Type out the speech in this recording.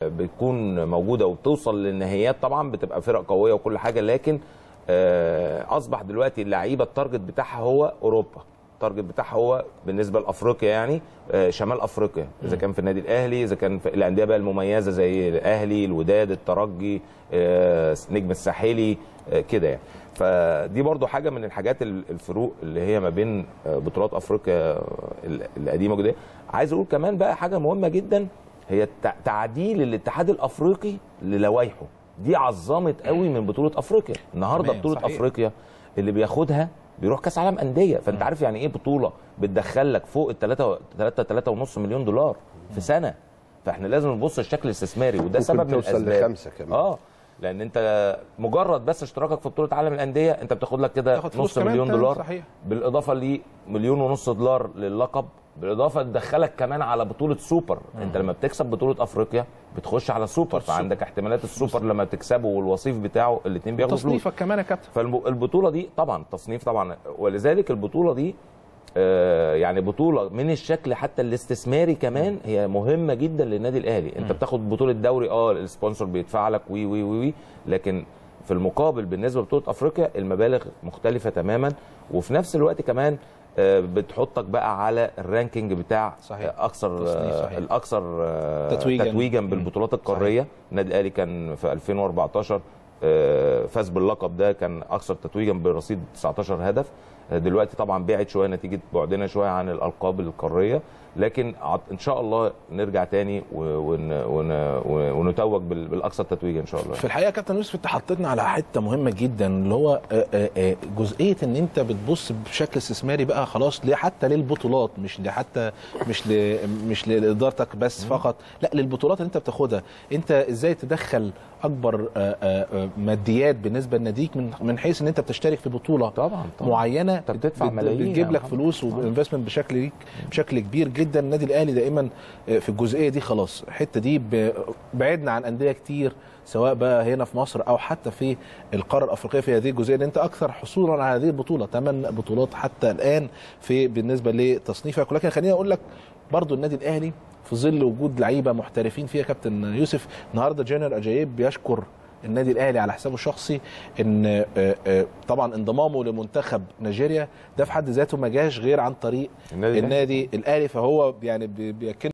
بتكون موجوده وبتوصل للنهائيات طبعا بتبقى فرق قويه وكل حاجه لكن آه، اصبح دلوقتي اللعيبه التارجت بتاعها هو اوروبا التارجت بتاعها هو بالنسبه لافريقيا يعني آه، شمال افريقيا اذا كان في النادي الاهلي اذا كان في الانديه بقى المميزه زي الاهلي الوداد الترجي آه، نجم الساحلي آه، كده يعني فدي برضو حاجه من الحاجات ال- الفروق اللي هي ما بين آه، بطولات افريقيا ال- القديمه والجديده عايز اقول كمان بقى حاجه مهمه جدا هي التع- تعديل الاتحاد الافريقي للوائحه دي عظمت قوي من بطوله افريقيا النهارده تمام، بطوله صحيح. افريقيا اللي بياخدها بيروح كاس عالم انديه فانت عارف يعني ايه بطوله بتدخل لك فوق ال 3 3 3 ونص مليون دولار في سنه فاحنا لازم نبص للشكل الاستثماري وده ممكن سبب من توصل الاسباب لخمسة كمان. اه لان انت مجرد بس اشتراكك في بطوله عالم الانديه انت بتاخد لك كده تاخد فلوس نص كمان مليون تمام، دولار صحيح. بالاضافه لمليون ونص دولار للقب بالاضافه تدخلك كمان على بطوله سوبر انت لما بتكسب بطوله افريقيا بتخش على سوبر فعندك احتمالات السوبر لما تكسبه والوصيف بتاعه الاثنين بياخدوا فلوس تصنيفك كمان يا كابتن فالبطوله دي طبعا تصنيف طبعا ولذلك البطوله دي آه، يعني بطوله من الشكل حتى الاستثماري كمان هي مهمه جدا للنادي الاهلي انت بتاخد بطوله دوري اه السبونسر بيدفع لك وي وي وي وي لكن في المقابل بالنسبه لبطوله افريقيا المبالغ مختلفه تماما وفي نفس الوقت كمان آه، بتحطك بقى على الرانكينج بتاع صحيح. آه، اكثر تصنيف آه، صحيح. الاكثر آه، تتويجاً. تتويجا بالبطولات القاريه النادي الاهلي كان في 2014 آه، فاز باللقب ده كان اكثر تتويجا برصيد 19 هدف آه، دلوقتي طبعا بعد شويه نتيجه بعدنا شويه عن الالقاب القاريه لكن عط- ان شاء الله نرجع تاني و- ون ون ونتوج بال- بالاكثر تتويجا ان شاء الله في الحقيقه يا كابتن يوسف انت حطيتنا على حته مهمه جدا اللي هو آه، آه، آه، جزئيه ان انت بتبص بشكل استثماري بقى خلاص ليه حتى للبطولات مش حتى مش ل مش لادارتك بس فقط لا للبطولات اللي انت بتاخدها انت ازاي تدخل اكبر آه، آه، آه، ماديات بالنسبه لناديك من من حيث ان انت بتشترك في بطوله طبعا طبعا معينه انت بتدفع بت- ملايين بتجيب يا لك محمد. فلوس وانفستمنت بشكل ليك بشكل كبير جدا النادي الاهلي دائما في الجزئيه دي خلاص الحته دي ب- بعدنا عن انديه كتير سواء بقى هنا في مصر او حتى في القاره الافريقيه في هذه الجزئيه لان انت اكثر حصولا على هذه البطوله ثمان بطولات حتى الان في بالنسبه لتصنيفك ولكن خليني اقول لك برضو النادي الاهلي في ظل وجود لعيبه محترفين فيها كابتن يوسف النهارده جنرال اجايب بيشكر النادي الاهلي على حسابه الشخصي ان آه، آه، طبعا انضمامه لمنتخب نيجيريا ده في حد ذاته ما جاش غير عن طريق النادي الأهلي. النادي الاهلي فهو يعني بي- بيكن